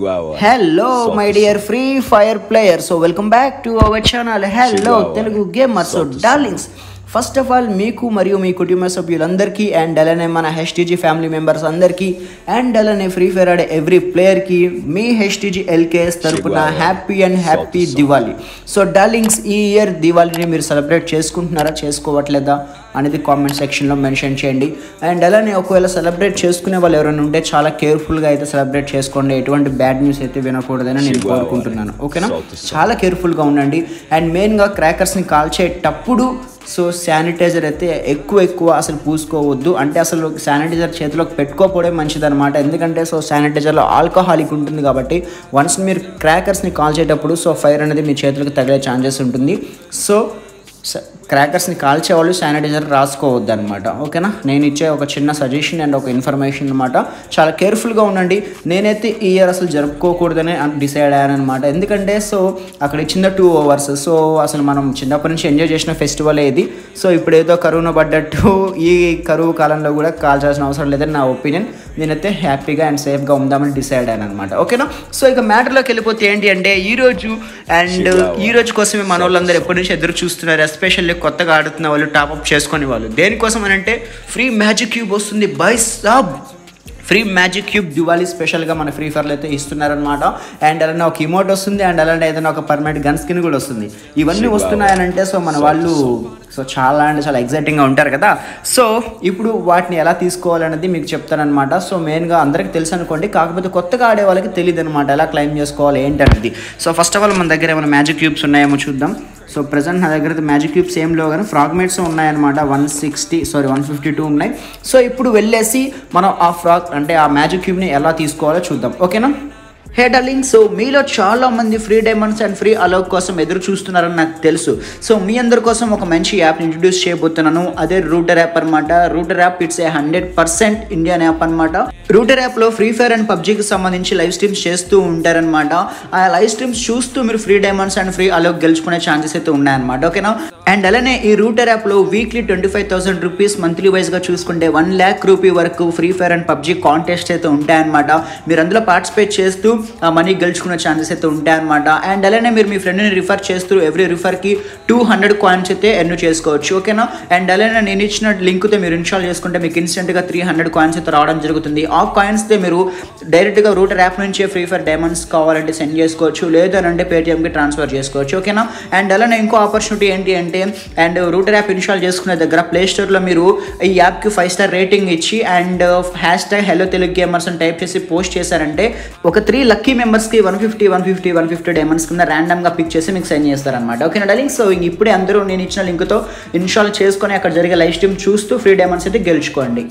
Chihuahua. Hello Solta my o dear free fire player so welcome back to our channel hello Chihuahua. Telugu gamer so Solta o darlings first of all మీకు మరియు మీ కుటుంబ సభ్యులందరికీ and అలానే మన HTG family members అందరికీ and అలానే free fire ఆడే ఎవ్రీ ప్లేయర్కి మీ హెచ్టీజీ ఎల్కేఎస్ తరపున Chihuahua. Happy and happy Solta o Diwali so darlings ఈ ఇయర్ దివాళీని మీరు సెలబ్రేట్ చేసుకుంటున్నారా చేసుకోవట్లేదా అనేది కామెంట్ సెక్షన్లో మెన్షన్ చేయండి అండ్ అలానే ఒకవేళ సెలబ్రేట్ చేసుకునే వాళ్ళు ఎవరైనా ఉంటే చాలా కేర్ఫుల్గా అయితే సెలబ్రేట్ చేసుకోండి ఎటువంటి బ్యాడ్ న్యూస్ అయితే వినకూడదని నేను Chihuahua. కోరుకుంటున్నాను ఓకేనా Solta o చాలా కేర్ఫుల్గా ఉండండి అండ్ మెయిన్గా క్రాకర్స్ని కాల్చేటప్పుడు సో శానిటైజర్ అయితే ఎక్కువ ఎక్కువ అసలు పూసుకోవద్దు అంటే అసలు శానిటైజర్ చేతిలోకి పెట్టుకోకపోవడం మంచిదన్నమాట ఎందుకంటే సో శానిటైజర్లో ఆల్కహాలిక్ ఉంటుంది కాబట్టి వన్స్ మీరు క్రాకర్స్ని కాల్చేటప్పుడు సో ఫైర్ అనేది మీ చేతులకు తగిలే ఛాన్సెస్ ఉంటుంది సో స- క్రాకర్స్ని కాల్చే వాళ్ళు శానిటైజర్ రాసుకోవద్దు అనమాట ఓకేనా నేను ఇచ్చే ఒక చిన్న సజెషన్ అండ్ ఒక ఇన్ఫర్మేషన్ అనమాట చాలా కేర్ఫుల్గా ఉండండి నేనైతే ఈ ఇయర్ అసలు జరుపుకోకూడదని డిసైడ్ అయ్యాను అనమాట ఎందుకంటే సో అక్కడ ఇచ్చిన టూ అవర్స్ సో అసలు మనం చిన్నప్పటి నుంచి ఎంజాయ్ చేసిన ఫెస్టివల్ ఏది సో ఇప్పుడు ఏదో కరోనా పడ్డట్టు ఈ కరువు కాలంలో కూడా కాల్చాల్సిన అవసరం లేదని నా ఒపీనియన్ నేనైతే హ్యాపీగా అండ్ సేఫ్గా ఉందామని డిసైడ్ అయ్యాను అనమాట ఓకేనా సో ఇక మ్యాటర్లోకి వెళ్ళిపోతే ఏంటి అంటే ఈ రోజు అండ్ ఈ రోజు కోసమే మన వాళ్ళందరూ ఎప్పటి నుంచి ఎదురు చూస్తున్నారు ఎస్పెషల్లీ కొత్తగా ఆడుతున్న వాళ్ళు టాప్అప్ చేసుకునే వాళ్ళు దేనికోసం అని అంటే ఫ్రీ మ్యాజిక్ క్యూబ్ వస్తుంది బై సాబ్ ఫ్రీ మ్యాజిక్ క్యూబ్ దివాళీ స్పెషల్గా మన ఫ్రీ ఫైర్లో అయితే ఇస్తున్నారనమాట అండ్ అలానే ఒక ఇమోట్ వస్తుంది అండ్ అలానే ఏదైనా ఒక పర్మనెంట్ గన్ స్కిన్ కూడా వస్తుంది ఇవన్నీ Chihuahua. వస్తున్నాయనంటే సో మన వాళ్ళు సో చాలా అంటే చాలా ఎగ్జైటింగ్గా ఉంటారు కదా సో ఇప్పుడు వాటిని ఎలా తీసుకోవాలనేది మీకు చెప్తానమాట సో మెయిన్గా అందరికీ తెలుసు అనుకోండి కాకపోతే కొత్తగా ఆడే వాళ్ళకి తెలియదు అనమాట ఎలా క్లైమ్ చేసుకోవాలి ఏంటనేది సో ఫస్ట్ ఆఫ్ ఆల్ మన దగ్గర ఏమైనా మ్యాజిక్ క్యూబ్స్ ఉన్నాయేమో చూద్దాం సో ప్రజెంట్ నా దగ్గర అయితే మ్యాజిక్ క్యూబ్స్ ఏం లేవు కానీ ఫ్రాగ్మేట్స్ ఉన్నాయన్నమాట one sixty sorry one fifty two ఉన్నాయి సో ఇప్పుడు వెళ్ళేసి మనం ఆ ఫ్రాగ్ అంటే ఆ మ్యాజిక్ క్యూబ్ని ఎలా తీసుకోవాలో చూద్దాం ఓకేనా హే డార్లింగ్ సో మీలో చాలా మంది free diamonds and free allow కోసం ఎదురు చూస్తున్నారని నాకు తెలుసు సో మీ అందరి కోసం ఒక మంచి యాప్ ఇంట్రడ్యూస్ చేయబోతున్నాను అదే రూటర్ యాప్ అనమాట Rooter app it's a hundred percent Indian app అనమాట రూటర్ యాప్లో ఫ్రీ ఫైర్ అండ్ పబ్జీకి సంబంధించి లైవ్ స్ట్రీమ్స్ చేస్తూ ఉంటారనమాట ఆ లైవ్ స్ట్రీమ్స్ చూస్తూ మీరు free diamonds and free allow గెలుచుకునే ఛాన్సెస్ అయితే ఉన్నాయన్నమాట ఓకేనా అండ్ అలానే ఈ రూటర్ యాప్లో weekly twenty five thousand rupees monthly వైజ్గా చూసుకుంటే వన్ ల్యాక్ రూపీ వరకు free fire and PUBG contest అయితే ఉంటాయన్నమాట మీరు అందులో పార్టిసిపేట్ చేస్తూ ఆ మనీ గెలుచుకునే ఛాన్సెస్ అయితే ఉంటాయన్నమాట అండ్ అలానే మీరు మీ ఫ్రెండ్ని రిఫర్ చేస్తూ ఎవ్రీ రిఫర్కి టూ హండ్రెడ్ కాయిన్స్ అయితే ఎర్న్ చేసుకోవచ్చు ఓకేనా అండ్ అలానే నేను ఇచ్చిన లింక్తో మీరు ఇన్స్టాల్ చేసుకుంటే మీకు ఇన్స్టెంట్గా త్రీ హండ్రెడ్ కాయిన్స్ అయితే రావడం జరుగుతుంది ఆ కాయిన్స్తో మీరు డైరెక్ట్గా రూటర్ యాప్ నుంచే ఫ్రీ ఫైర్ డైమండ్స్ కావాలంటే సెండ్ చేసుకోవచ్చు లేదు అని అంటే పేటిఎంకి ట్రాన్స్ఫర్ చేసుకోవచ్చు ఓకేనా అండ్ అలానే ఇంకో ఆపర్చునిటీ ఏంటి అంటే అండ్ రూటర్ యాప్ ఇన్స్టాల్ చేసుకునే దగ్గర ప్లే స్టోర్లో మీరు ఈ యాప్కి ఫైవ్ స్టార్ రేటింగ్ ఇచ్చి and hash tag hello Telugu gamers అని టైప్ చేసి పోస్ట్ చేశారంటే ఒక త్రీ లక్కీ మెంబర్స్కి one fifty one fifty one fifty diamonds కింద ర్యాండమ్గా పిక్ చేసి మీకు సెండ్ చేస్తారనమాట ఓకేనా డార్లింగ్ సో ఇంక ఇప్పుడే అందరూ నేను ఇచ్చిన లింక్తో ఇన్స్టాల్ చేసుకొని అక్కడ జరిగే లైవ్ స్ట్రీమ్ చూస్తూ ఫ్రీ డైమండ్స్ అయితే గెలుచుకోండి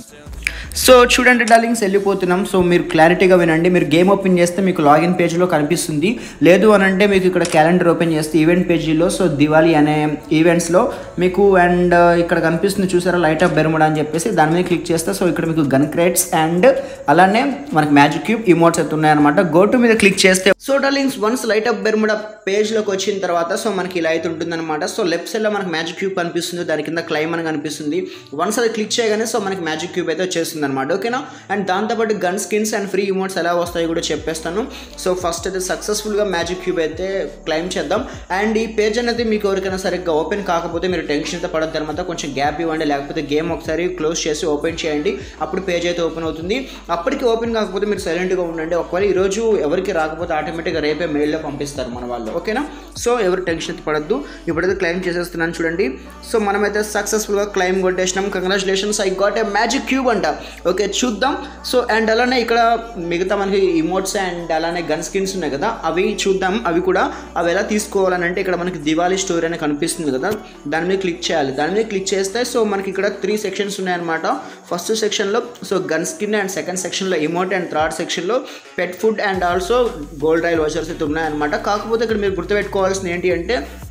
సో చూడండి డార్లింగ్స్ వెళ్ళిపోతున్నాం సో మీరు క్లారిటీగా వినండి మీరు గేమ్ ఓపెన్ చేస్తే మీకు లాగిన్ పేజ్లో కనిపిస్తుంది లేదు అని అంటే మీకు ఇక్కడ క్యాలెండర్ ఓపెన్ చేస్తే ఈవెంట్ పేజీలో సో దివాళీ అనే ఈవెంట్స్లో మీకు అండ్ ఇక్కడ కనిపిస్తుంది చూసారా లైట్ ఆఫ్ బెర్ముడా అని చెప్పేసి దాని మీద క్లిక్ చేస్తే సో ఇక్కడ మీకు గన్ క్రేట్స్ అండ్ అలానే మనకి మ్యాజిక్ క్యూబ్ ఇమోట్స్ అయితే ఉన్నాయన్నమాట గో టు మీద క్లిక్ చేస్తే so darlings once light of Bermuda పేజ్లోకి వచ్చిన తర్వాత సో మనకి ఇలా అయితే ఉంటుందన్నమాట సో లెఫ్ట్ సైడ్లో మనకి మ్యాజిక్ క్యూబ్ కనిపిస్తుంది దాని కింద క్లైమ్ అని కనిపిస్తుంది వన్స్ అది క్లిక్ చేయగానే సో మనకి మ్యాజిక్ క్యూబ్ అయితే వచ్చేస్తుంది అనమాట ఓకేనా అండ్ దాంతోపాటు gun skins and free emotes ఎలా వస్తాయో కూడా చెప్పేస్తాను సో ఫస్ట్ అయితే సక్సెస్ఫుల్గా మ్యాజిక్ క్యూబ్ అయితే క్లైమ్ చేద్దాం అండ్ ఈ పేజ్ అనేది మీకు ఎవరికైనా సరిగ్గా ఓపెన్ కాకపోతే మీరు టెన్షన్ అయితే పడద్దు అనమాట కొంచెం గ్యాప్ ఇవ్వండి లేకపోతే గేమ్ ఒకసారి క్లోజ్ చేసి ఓపెన్ చేయండి అప్పుడు పేజ్ అయితే ఓపెన్ అవుతుంది అప్పటికి ఓపెన్ కాకపోతే మీరు సైలెంట్గా ఉండండి ఒకవేళ ఈరోజు ఎవరికి రాకపోతే ఆటోమేటిక్గా రేపే మెయిల్లో పంపిస్తారు మన వాళ్ళు ఓకేనా సో ఎవరు టెన్షన్ అయితే పడద్దు ఇప్పుడైతే క్లైమ్ చేసేస్తున్నాను చూడండి సో మనమైతే సక్సెస్ఫుల్గా క్లైమ్ కొట్టేసినాం congratulations I got a magic cube అంట ఓకే చూద్దాం సో అండ్ అలానే ఇక్కడ మిగతా మనకి ఇమోట్స్ అండ్ అలానే గన్ స్కిన్స్ ఉన్నాయి కదా అవి చూద్దాం అవి కూడా అవి ఎలా తీసుకోవాలని అంటే ఇక్కడ మనకి దివాళీ స్టోరీ అని కనిపిస్తుంది కదా దాని మీద క్లిక్ చేయాలి దాని మీద క్లిక్ చేస్తే సో మనకి ఇక్కడ త్రీ సెక్షన్స్ ఉన్నాయన్నమాట ఫస్ట్ సెక్షన్లో so gun skin and second సెక్షన్లో ఇమోట్ అండ్ థర్డ్ సెక్షన్లో pet food and also gold royale vouchers అయితే ఉన్నాయన్నమాట కాకపోతే ఇక్కడ మీరు గుర్తుపెట్టుకోవాల్సింది ఏంటి అంటే సో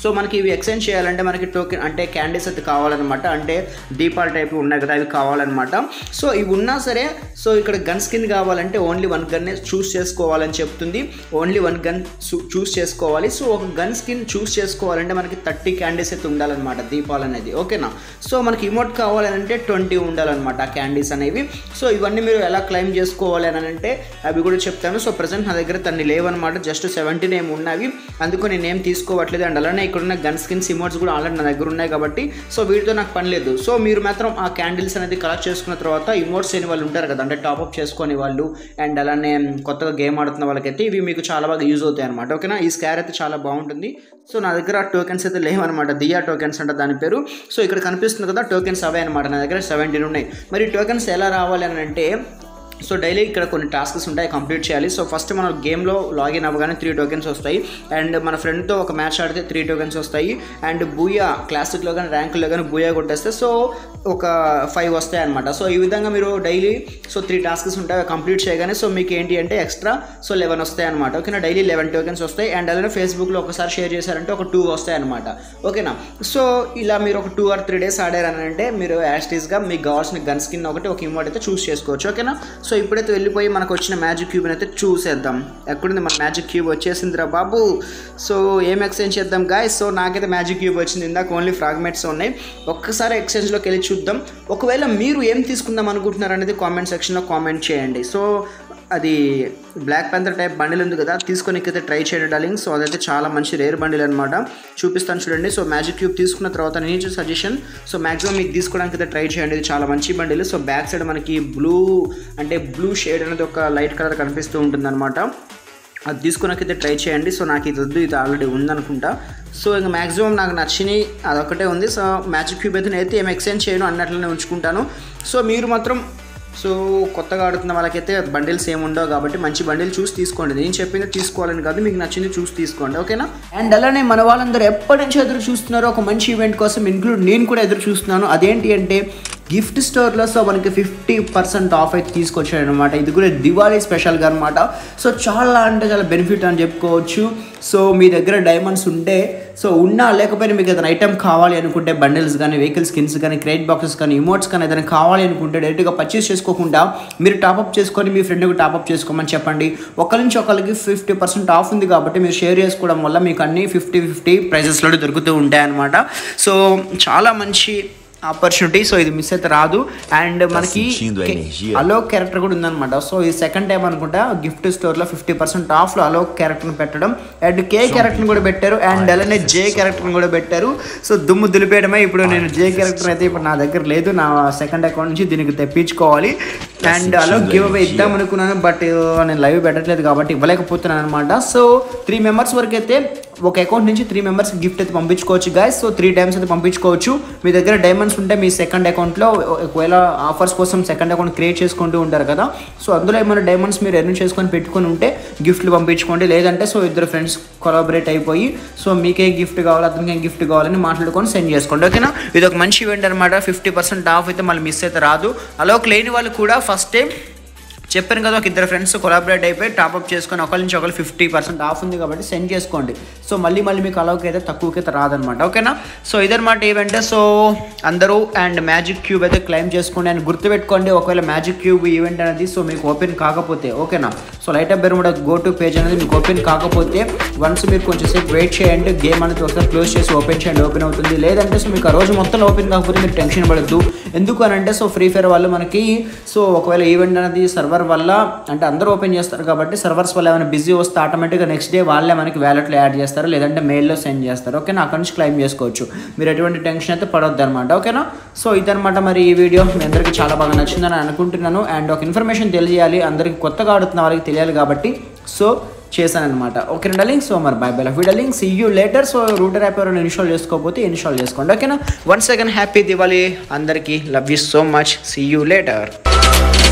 సో మనకి ఇవి ఎక్స్చేంజ్ చేయాలంటే మనకి టోకెన్ అంటే క్యాండీస్ అయితే కావాలన్నమాట అంటే దీపాల టైప్ ఉన్నాయి కదా అవి కావాలన్నమాట సో ఇవి ఉన్నా సరే సో ఇక్కడ గన్ స్కిన్ కావాలంటే ఓన్లీ వన్ గన్నే చూస్ చేసుకోవాలని చెప్తుంది ఓన్లీ వన్ గన్ చూస్ చేసుకోవాలి సో ఒక గన్ స్కిన్ చూస్ చేసుకోవాలంటే మనకి థర్టీ క్యాండీస్ అయితే ఉండాలన్నమాట దీపాలు అనేది ఓకేనా సో మనకి ఇమోట్ కావాలంటే ట్వంటీ ఉండాలన్నమాట ఆ క్యాండీస్ అనేవి సో ఇవన్నీ మీరు ఎలా క్లైమ్ చేసుకోవాలి అని అంటే అవి కూడా చెప్తాను సో ప్రజెంట్ నా దగ్గర తన్ని లేవన్నమాట జస్ట్ సెవెంటీన్ ఏమి ఉన్నవి అందుకు నేను ఏం తీసుకోవట్లేదు అండ్ అలానే ఇక్కడ ఉన్న గన్ స్కిన్స్ ఇమోట్స్ కూడా ఆల్రెడీ నా దగ్గర ఉన్నాయి కాబట్టి సో వీటితో నాకు పని లేదు సో మీరు మాత్రం ఆ క్యాండిల్స్ అనేది కలెక్ట్ చేసుకున్న తర్వాత ఇమోట్స్ అయిన వాళ్ళు ఉంటారు కదా అంటే టాప్అప్ చేసుకునే వాళ్ళు అండ్ అలానే కొత్తగా గేమ్ ఆడుతున్న వాళ్ళకైతే ఇవి మీకు చాలా బాగా యూజ్ అవుతాయి అనమాట ఓకేనా ఈ స్కార్ అయితే చాలా బాగుంటుంది సో నా దగ్గర టోకెన్స్ అయితే లేవన్నమాట దియా టోకెన్స్ అంటే దాని పేరు సో ఇక్కడ కనిపిస్తుంది కదా టోకెన్స్ అవే అనమాట నా దగ్గర సెవెంటీన్ ఉన్నాయి మరి టోకెన్స్ ఎలా రావాలి అని అంటే సో డైలీ ఇక్కడ కొన్ని టాస్క్స్ ఉంటాయి కంప్లీట్ చేయాలి సో ఫస్ట్ మనం గేమ్లో లాగిన్ అవ్వగానే త్రీ టోకెన్స్ వస్తాయి అండ్ మన ఫ్రెండ్తో ఒక మ్యాచ్ ఆడితే త్రీ టోకెన్స్ వస్తాయి అండ్ బూయా క్లాసిక్లో కానీ ర్యాంకులో కానీ బూయా కొట్టేస్తే సో ఒక ఫైవ్ వస్తాయి అనమాట సో ఈ విధంగా మీరు డైలీ సో త్రీ టాస్క్స్ ఉంటాయి కంప్లీట్ చేయగానే సో మీకు ఏంటి అంటే ఎక్స్ట్రా సో లెవెన్ వస్తాయి అనమాట ఓకేనా డైలీ లెవెన్ టోకెన్స్ వస్తాయి అండ్ అలానే ఫేస్బుక్లో ఒకసారి షేర్ చేశారంటే ఒక టూ వస్తాయి అనమాట ఓకేనా సో ఇలా మీరు ఒక టూ ఆర్ త్రీ డేస్ ఆడారని అంటే మీరు యాస్టీస్గా మీకు కావాల్సిన గన్ స్కిన్ ఒకటి ఒక ఇమోట్ అయితే చూస్ చేసుకోవచ్చు ఓకేనా సో ఇప్పుడైతే వెళ్ళిపోయి మనకు వచ్చిన మ్యాజిక్ క్యూబ్ని అయితే చూసేద్దాం ఎక్కడుంది మన మ్యాజిక్ క్యూబ్ వచ్చేసిందిరా బాబు సో ఏం ఎక్స్చేంజ్ చేద్దాం గాయ్ సో నాకైతే మ్యాజిక్ క్యూబ్ వచ్చింది ఇందాక ఓన్లీ ఫ్రాగ్మెంట్స్ ఉన్నాయి ఒక్కసారి ఎక్స్చేంజ్లోకి వెళ్ళి చూద్దాం ఒకవేళ మీరు ఏం తీసుకుందాం అనుకుంటున్నారు అనేది కామెంట్ సెక్షన్లో కామెంట్ చేయండి సో అది బ్లాక్ పెంతర్ టైప్ బండిల్ ఉంది కదా తీసుకొని అయితే ట్రై చేయండి డార్లింగ్ సో అదైతే చాలా మంచి రేర్ బండిల్ అనమాట చూపిస్తాను చూడండి సో మ్యాజిక్ క్యూబ్ తీసుకున్న తర్వాత నేను ఇచ్చే సజెషన్ సో మాక్సిమం మీకు తీసుకోవడానికి అయితే ట్రై చేయండి ఇది చాలా మంచి బండిల్ సో బ్యాక్ సైడ్ మనకి బ్లూ అంటే బ్లూ షేడ్ అనేది ఒక లైట్ కలర్ కనిపిస్తూ ఉంటుంది అనమాట అది తీసుకున్నాకైతే ట్రై చేయండి సో నాకు ఇది వద్దు ఇది ఆల్రెడీ ఉందనుకుంటా సో ఇంకా మ్యాక్సిమం నాకు నచ్చినాయి అదొకటే ఉంది సో మ్యాజిక్ క్యూబ్ అయితే నేనైతే ఏం ఎక్స్చేంజ్ చేయను అన్నట్లనే ఉంచుకుంటాను సో మీరు మాత్రం సో కొత్తగా ఆడుతున్న వాళ్ళకైతే బండిల్స్ ఏమి ఉండవు కాబట్టి మంచి బండిల్ చూసి తీసుకోండి నేను చెప్పింది తీసుకోవాలని కాదు మీకు నచ్చింది చూసి తీసుకోండి ఓకేనా అండ్ అలానే మన వాళ్ళందరూ ఎప్పటి నుంచి ఎదురు చూస్తున్నారో ఒక మంచి ఈవెంట్ కోసం ఇంక్లూడ్ నేను కూడా ఎదురు చూస్తున్నాను అదేంటి అంటే గిఫ్ట్ స్టోర్లో సో మనకి ఫిఫ్టీ పర్సెంట్ ఆఫ్ అయితే తీసుకొచ్చాడు అనమాట ఇది కూడా దివాళీ స్పెషల్గా అనమాట సో చాలా అంటే చాలా బెనిఫిట్ అని చెప్పుకోవచ్చు సో మీ దగ్గర డైమండ్స్ ఉంటే సో ఉన్నా లేకపోయినా మీకు ఏదైనా ఐటమ్ కావాలి అనుకుంటే బండిల్స్ కానీ వెహికల్ స్కిన్స్ కానీ క్రెడిట్ బాక్సెస్ కానీ ఇమోట్స్ కానీ ఏదైనా కావాలి అనుకుంటే డైరెక్ట్గా పర్చేస్ చేసుకోకుండా మీరు టాప్అప్ చేసుకొని మీ ఫ్రెండ్కి టాప్అప్ చేసుకోమని చెప్పండి ఒకరి నుంచి ఒకరికి ఫిఫ్టీ పర్సెంట్ ఆఫ్ ఉంది కాబట్టి మీరు షేర్ చేసుకోవడం వల్ల మీకు అన్ని ఫిఫ్టీ ఫిఫ్టీ ప్రైజెస్లో దొరుకుతూ ఉంటాయి అనమాట సో చాలా మంచి ఆపర్చునిటీ సో ఇది మిస్ అయితే రాదు అండ్ మనకి sentindo a energia? అలో క్యారెక్టర్ కూడా ఉందన్నమాట సో ఈ సెకండ్ టైం అనుకుంటా గిఫ్ట్ స్టోర్లో ఫిఫ్టీ పర్సెంట్ ఆఫ్లో అలో క్యారెక్టర్ని పెట్టడం అండ్ కే క్యారెక్టర్ని కూడా పెట్టారు అండ్ అలానే జే క్యారెక్టర్ని కూడా పెట్టారు సో దుమ్ము దులిపేయడమే ఇప్పుడు నేను జే క్యారెక్టర్ అయితే ఇప్పుడు నా దగ్గర లేదు నా సెకండ్ అకౌంట్ నుంచి దీనికి తెప్పించుకోవాలి అండ్ అలో గివ్ అవే ఇద్దాం అనుకున్నాను బట్ నేను లైవ్ పెట్టట్లేదు కాబట్టి ఇవ్వలేకపోతున్నాను అనమాట సో త్రీ మెంబర్స్ వరకు అయితే ఒక అకౌంట్ నుంచి త్రీ మెంబర్స్ గిఫ్ట్ అయితే పంపించుకోవచ్చు గాయస్ సో త్రీ టైమ్స్ అయితే పంపించుకోవచ్చు మీ దగ్గర డైమండ్స్ ఉంటే మీ సెకండ్ అకౌంట్లో ఒకవేళ ఆఫర్స్ కోసం సెకండ్ అకౌంట్ క్రియేట్ చేసుకుంటూ ఉంటారు కదా సో అందులో ఏమైనా డైమండ్స్ మీరు ఎర్న్ చేసుకొని పెట్టుకొని ఉంటే గిఫ్ట్లు పంపించుకోండి లేదంటే సో ఇద్దరు ఫ్రెండ్స్ కొలాబరేట్ అయిపోయి సో మీకే గిఫ్ట్ కావాలి అతనికి ఏం గిఫ్ట్ కావాలని మాట్లాడుకొని సెండ్ చేసుకోండి ఓకేనా ఇది ఒక మంచి ఈవెంట్ అనమాట ఫిఫ్టీ పర్సెంట్ ఆఫ్ అయితే మళ్ళీ మిస్ అయితే రాదు అలోకి లేని వాళ్ళు కూడా ఫస్ట్ టైం చెప్పాను కదా ఒక ఇద్దరు ఫ్రెండ్స్ కొలాబరేట్ అయిపోయి టాప్అప్ చేసుకొని ఒకరి నుంచి ఒకరు ఫిఫ్టీ పర్సెంట్ ఆఫ్ ఉంది కాబట్టి సెండ్ చేసుకోండి సో మళ్ళీ మళ్ళీ మీకు అలాగే అయితే తక్కువకి అయితే రాదనమాట ఓకేనా సో ఇదనమాట ఈవెంట్ సో అందరూ అండ్ మ్యాజిక్ క్యూబ్ అయితే క్లైమ్ చేసుకోండి అండ్ గుర్తుపెట్టుకోండి ఒకవేళ మ్యాజిక్ క్యూబ్ ఈవెంట్ అనేది సో మీకు ఓపెన్ కాకపోతే ఓకేనా so light up Bermuda go to page అనేది మీకు ఓపెన్ కాకపోతే వన్స్ మీరు కొంచెం సేపు వెయిట్ చేయండి గేమ్ అనేది ఒకసారి క్లోజ్ చేసి ఓపెన్ చేయండి ఓపెన్ అవుతుంది లేదంటే సో మీకు ఆ రోజు మొత్తం ఓపెన్ కాకపోతే మీరు టెన్షన్ పడద్దు ఎందుకు అని అంటే సో ఫ్రీ ఫైర్ వాళ్ళు మనకి సో ఒకవేళ ఈవెంట్ అనేది సర్వర్ వల్ల అంటే అందరూ ఓపెన్ చేస్తారు కాబట్టి సర్వర్స్ వల్ల ఏమైనా బిజీ వస్తే ఆటోమేటిక్గా నెక్స్ట్ డే వాళ్ళే మనకి వ్యాలెట్లో యాడ్ చేస్తారు లేదంటే మెయిల్లో సెండ్ చేస్తారు ఓకేనా అక్కడ నుంచి క్లైమ్ చేసుకోవచ్చు మీరు ఎటువంటి టెన్షన్ అయితే పడొద్దు అనమాట ఓకేనా సో ఇదనమాట మరి ఈ వీడియో మీ అందరికీ చాలా బాగా నచ్చిందని అనుకుంటున్నాను అండ్ ఒక ఇన్ఫర్మేషన్ తెలియాలి అందరికీ కొత్తగా ఆడుతున్న వాళ్ళకి తెలియాలి కాబట్టి సో చేశాను అనమాట ఓకే డలింగ్ సో మరి bye bye love darling see you later so router app ఎవరైనా ఇన్స్టాల్ చేసుకోకపోతే ఇన్స్టాల్ చేసుకోండి ఓకేనా వన్ సెకండ్ హ్యాపీ దివాళీ అందరికీ love you so much see you later